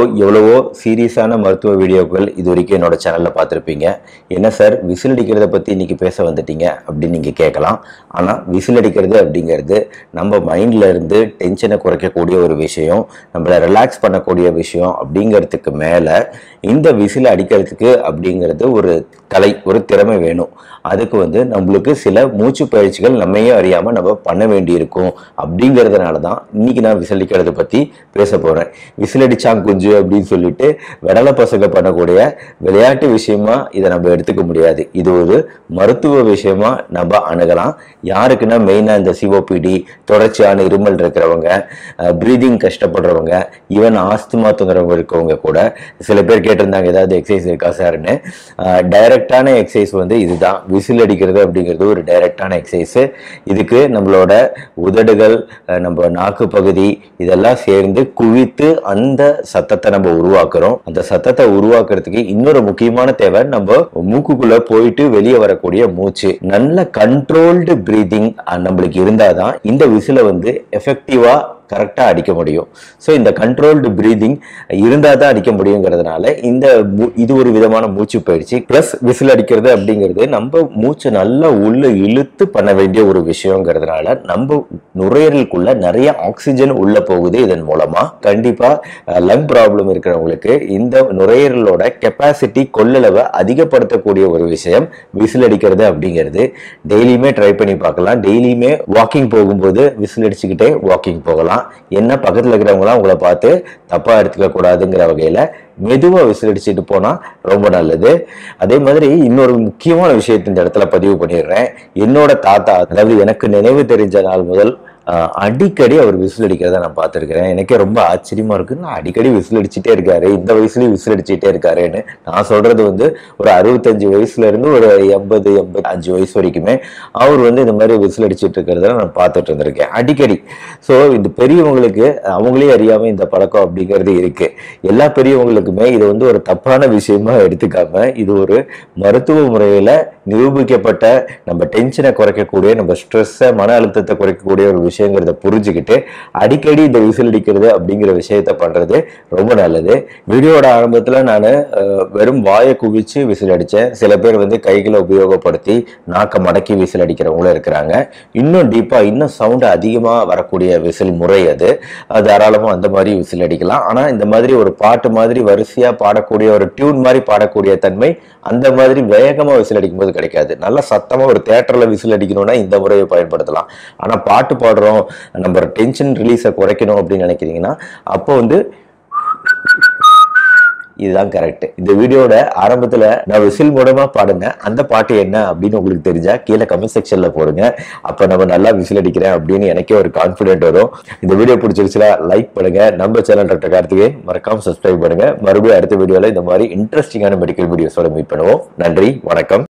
எவ்வளவோ சீரியஸான மருத்துவ வீடியோக்கள் இது வரைக்கும் என்னோட சேனலில் பார்த்துருப்பீங்க என்ன சார் விசில் அடிக்கிறத பற்றி இன்னைக்கு பேச வந்துட்டீங்க அப்படின்னு நீங்கள் கேட்கலாம் ஆனால் விசில் அடிக்கிறது அப்படிங்கிறது நம்ம மைண்டில் இருந்து டென்ஷனை குறைக்கக்கூடிய ஒரு விஷயம் நம்மளை ரிலாக்ஸ் பண்ணக்கூடிய விஷயம் அப்படிங்கிறதுக்கு மேலே இந்த விசில் அடிக்கிறதுக்கு அப்படிங்கிறது ஒரு கலை ஒரு திறமை வேணும் அதுக்கு வந்து நம்மளுக்கு சில மூச்சு பயிற்சிகள் நம்மையே அறியாமல் நம்ம பண்ண வேண்டியிருக்கும் அப்படிங்கிறதுனால தான் இன்னைக்கு நான் விசில் அடிக்கிறத பற்றி பேச போகிறேன் விசில் அடிச்சாங்க குஞ்சு அப்படின்னு சொல்லிட்டு விடலை பசங்க பண்ணக்கூடிய விளையாட்டு விஷயமா இதை நம்ம எடுத்துக்க முடியாது இது ஒரு மருத்துவ விஷயமா நம்ம அணுகலாம் யாருக்குன்னா மெயினாக இந்த சிஓபிடி தொடர்ச்சியான இருமல் இருக்கிறவங்க ப்ரீதிங் கஷ்டப்படுறவங்க ஈவன் ஆஸ்துமா தொந்தரவு இருக்கவங்க கூட சில பேர் கேட்டிருந்தாங்க ஏதாவது எக்ஸசைஸ் இருக்கா சார்னு டைரக்டான எக்ஸசைஸ் வந்து இதுதான் விசில் அடிக்கிறது அப்படிங்கிறது ஒரு டைரக்டான எக்ஸசைஸ் இதுக்கு நம்மளோட உதடுகள் அஹ், நம்ம நாக்கு பகுதி இதெல்லாம் சேர்ந்து குவித்து அந்த சத்தத்தை நம்ம உருவாக்குறோம் அந்த சத்தத்தை உருவாக்குறதுக்கு இன்னொரு முக்கியமான தேவை நம்ம மூக்குக்குள்ள போயிட்டு வெளியே வரக்கூடிய மூச்சு நல்ல கண்ட்ரோல்டு பிரீதிங் நம்மளுக்கு இருந்தாதான் இந்த விசிலை வந்து எஃபெக்டிவா கரெக்டா அடிக்க முடியும் ஸோ இந்த கண்ட்ரோல்டு பிரீதிங் இருந்தால் தான் அடிக்க முடியுங்கிறதுனால இந்த மூ- இது ஒரு விதமான மூச்சு பயிற்சி ப்ளஸ் விசில் அடிக்கிறது அப்படிங்கிறது நம்ம மூச்சை நல்லா உள்ள இழுத்து பண்ண வேண்டிய ஒரு விஷயங்கிறதுனால நம்ம நுரையீரலுக்குள்ள நிறைய ஆக்சிஜன் உள்ள போகுது இதன் மூலமா கண்டிப்பா லங் ப்ராப்ளம் இருக்கிறவங்களுக்கு இந்த நுரையீரலோட கெப்பாசிட்டி கொள்ளளவை அதிகப்படுத்தக்கூடிய ஒரு விஷயம் விசில் அடிக்கிறது அப்படிங்கிறது டெய்லியுமே ட்ரை பண்ணி பார்க்கலாம் டெய்லியுமே வாக்கிங் போகும்போது விசில் அடிச்சுக்கிட்டே வாக்கிங் போகலாம் என்ன பக்கத்தில் இருக்கிறவங்களாம் உங்களை பார்த்து தப்பா எடுத்துக்க கூடாதுங்கிற வகையில மெதுவா விசில் அடிச்சுட்டு போனா ரொம்ப நல்லது அதே மாதிரி இன்னொரு முக்கியமான விஷயத்தை இந்த இடத்துல பதிவு பண்ணிடுறேன் என்னோட தாத்தா அதாவது எனக்கு நினைவு தெரிஞ்ச நாள் முதல் ஆஹ், அடிக்கடி அவர் விசில் அடிக்கிறத நான் பார்த்துருக்கிறேன் எனக்கே ரொம்ப ஆச்சரியமா இருக்கு நான் அடிக்கடி விசில் அடிச்சுட்டே இருக்காரு இந்த வயசுலயும் விசில் அடிச்சுட்டே இருக்காருன்னு நான் சொல்றது வந்து ஒரு அறுபத்தஞ்சு வயசுல இருந்து ஒரு எண்பது எண்பத்தி அஞ்சு வயசு வரைக்குமே அவர் வந்து இந்த மாதிரி விசில் அடிச்சிட்டு இருக்கிறத நான் பார்த்துட்டு இருந்திருக்கேன் அடிக்கடி ஸோ இந்த பெரியவங்களுக்கு அவங்களே அறியாம இந்த பழக்கம் அப்படிங்கிறது இருக்கு எல்லா பெரியவங்களுக்குமே இது வந்து ஒரு தப்பான விஷயமா எடுத்துக்காம இது ஒரு மருத்துவ முறையில நிரூபிக்கப்பட்ட நம்ம டென்ஷனை குறைக்கக்கூடிய நம்ம ஸ்ட்ரெஸ்ஸை மன அழுத்தத்தை குறைக்கக்கூடிய ஒரு விஷயங்கிறத புரிஞ்சுக்கிட்டு அடிக்கடி இந்த விசில் அடிக்கிறது அப்படிங்கிற விஷயத்த பண்றது ரொம்ப நல்லது வீடியோட ஆரம்பத்துல நான் வெறும் வாயை குவிச்சு விசில் அடிச்சேன் சில பேர் வந்து கைகளை உபயோகப்படுத்தி நாக்கை மடக்கி விசில் அடிக்கிறவங்களும் இருக்கிறாங்க இன்னும் டீப்பா இன்னும் சவுண்ட் அதிகமா வரக்கூடிய விசில் முறை அது அது தாராளமா அந்த மாதிரி விசில் அடிக்கலாம் ஆனா இந்த மாதிரி ஒரு பாட்டு மாதிரி வரிசையா பாடக்கூடிய ஒரு டியூன் மாதிரி பாடக்கூடிய தன்மை அந்த மாதிரி வேகமா விசில் அடிக்கும்போது கிடைக்காது நல்லா சத்தமா ஒரு தேட்டர்ல விசில் அடிக்கணும்னா இந்த முறையை பயன்படுத்தலாம் ஆனா பாட்டு பாடுறோம் நம்ம டென்ஷன் ரிலீஸை குறைக்கணும் அப்படின்னு நினைக்கிறீங்கன்னா அப்போ வந்து இதுதான் கரெக்ட் இந்த வீடியோட ஆரம்பத்துல நான் விசில் மூலமா பாடுங்க அந்த பாட்டு என்ன அப்படின்னு உங்களுக்கு தெரிஞ்சா கீழே கமெண்ட் செக்ஷன்ல போடுங்க அப்ப நம்ம நல்லா விசில் அடிக்கிறேன் அப்படின்னு எனக்கே ஒரு கான்பிடென்ட் வரும் இந்த வீடியோ பிடிச்சிருச்சுன்னா லைக் பண்ணுங்க நம்ம சேனல் டாக்டர் கார்த்திகே மறக்காம சப்ஸ்கிரைப் பண்ணுங்க மறுபடியும் அடுத்த வீடியோல இந்த மாதிரி இன்ட்ரெஸ்டிங்கான மெடிக்கல் வீடியோஸோட மீட் பண்ணுவோம் நன்றி வணக்கம்